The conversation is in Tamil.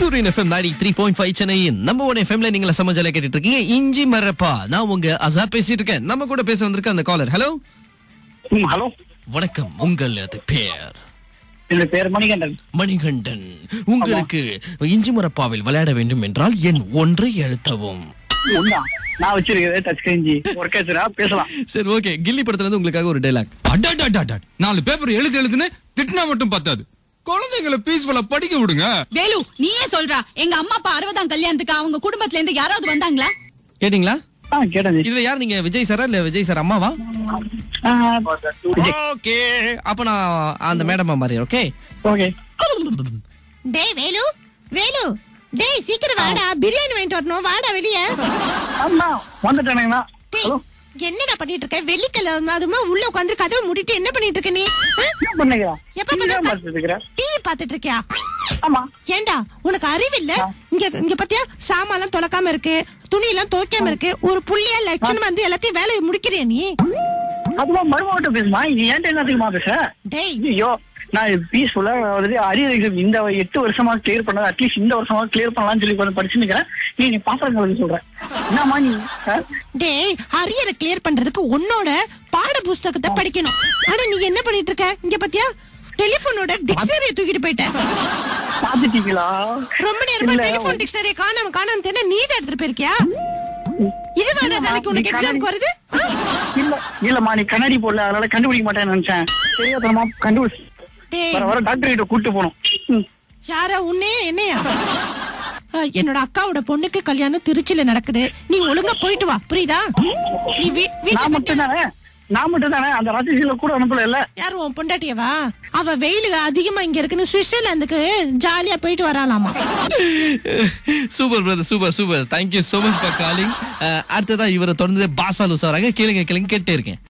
சூரியன் எஃப்எம் நாடி த்ரீ பாயிண்ட் ஃபைவ் சென்னையின் நம்ம ஒன் எஃப்எம்ல நீங்கள சமஜல கேட்டுட்டு இருக்கீங்க இஞ்சி மரப்பா நான் உங்க அசாத் பேசிட்டு இருக்கேன் நம்ம கூட பேச வந்திருக்க அந்த காலர் ஹலோ ம் ஹலோ வணக்கம் உங்களது பேர் என்னோட பேர் மணிகண்டன் மணிகண்டன் உங்களுக்கு இஞ்சி மரப்பாவில் விளையாட வேண்டும் என்றால் என் ஒன்று எழுத்தவும் ஒண்ணா நான் வச்சிருக்கிறது டச் ஸ்கிரீன்ஜி ஒர்க் ஆச்சுடா பேசலாம் சரி ஓகே கில்லி படத்துல இருந்து உங்களுக்காக ஒரு டைலாக் அடாடாடாடா நாலு பேப்பர் எழுத்து எழுதுன்னு திட்டினா மட்டும் பத்தாது குழந்தைங்களை பீஸ்ஃபுல்லா படிக்க விடுங்க வேலு நீயே சொல்றா எங்க அம்மா அப்பா அறுபதாம் கல்யாணத்துக்கு அவங்க குடும்பத்துல இருந்து யாராவது வந்தாங்களா கேட்டீங்களா ஆ கேட்டது இதுல யார் நீங்க விஜய் சாரா இல்ல விஜய் சார் அம்மாவா ஓகே அப்ப நான் அந்த மேடமா மாதிரி ஓகே ஓகே டேய் வேலு வேலு டேய் சீக்கிரம் வாடா பிரியாணி வாங்கிட்டு வரணும் வாடா வெளிய ஆமா வந்துட்டானுங்கண்ணா ஹலோ என்னடா பண்ணிட்டு இருக்க வெள்ளிக்கிழமை அதுமா உள்ள உட்காந்து கதவை மூடிட்டு என்ன பண்ணிட்டு இருக்க நீ என்ன பண்ணுங்க எப்ப பார்த்தாலும் இருக்கிறேன் டிவி பாத்துட்டு இருக்கியா ஆமா ஏண்டா உனக்கு அறிவு இல்ல இங்க இங்க பாத்தியா சாமான்லாம் தொலைக்காம இருக்கு துணி எல்லாம் துவைக்காம இருக்கு ஒரு புள்ளியா லட்சணம் வந்து எல்லாத்தையும் வேலையை முடிக்கிறியா நீ அதுவா மருமகிட்ட பேசுமா நீ ஏன்ட்ட என்னத்துக்குமா பேச டேய் ஐயோ நான் பீஸ்ஃபுல்லா வந்துட்டு அரியர் எக்ஸாம் இந்த இந்த வருஷமா கிளியர் பண்ணது அட்லீஸ்ட் இந்த வருஷமா கிளியர் பண்ணலாம்னு சொல்லி கொஞ்சம் படிச்சு நிக்கிறேன் நீ நீ பாத்திரங்களுக்கு சொல்ற என்னம்மா நீ ஆ? டேய் அரியரை கிளியர் பண்றதுக்கு உன்னோட பாட புஸ்தகத்தை படிக்கணும் ஆனா நீ என்ன பண்ணிட்டு இருக்க இங்க பாத்தியா டெலிபோனோட டிக்ஷனரியை தூக்கிட்டு போயிட்ட பாத்துட்டீங்களா ரொம்ப நேரமா இல்ல, டெலிபோன் டிக்ஷனரி காணாம காணாம தென்ன நீ தான் எடுத்துட்டு போயிருக்கியா இது வேணா இல்லம்மா, நாளைக்கு உனக்கு நீ எக்ஸாம்க்கு வருது ஆ? இல்ல இல்லம்மா நீ கண்ணாடி போடல அதனால கண்டுபிடிக்க மாட்டேன்னு நினைச்சேன் தெரியாதமா கண்டுபிடிச்சு டேய் வர வர டாக்டர் கிட்ட கூட்டு போனோம் ம். யாரா உன்னையா என்னையா ஆ, என்னோட அக்காவோட பொண்ணுக்கு கல்யாணம் திருச்சியில நடக்குது நீ ஒழுங்கா போயிட்டு வா புரியுதா நீ வீ- வீட்டை நான் விட்டு- மட்டும் தானே நான் மட்டும் தானே அந்த ராட்சசியில கூட அனுப்பல இல்ல யார் உன் பொண்டாட்டியவா அவ வெயில் அதிகமா இங்க இருக்குன்னு சுவிட்சர்லாந்துக்கு ஜாலியா போயிட்டு வராலாமா super brother super super thank you so much for calling அடுத்ததா இவரை தொடர்ந்து பாசாலு சாராங்க கேளுங்க கேளுங்க கேட்டே இருக்கேன்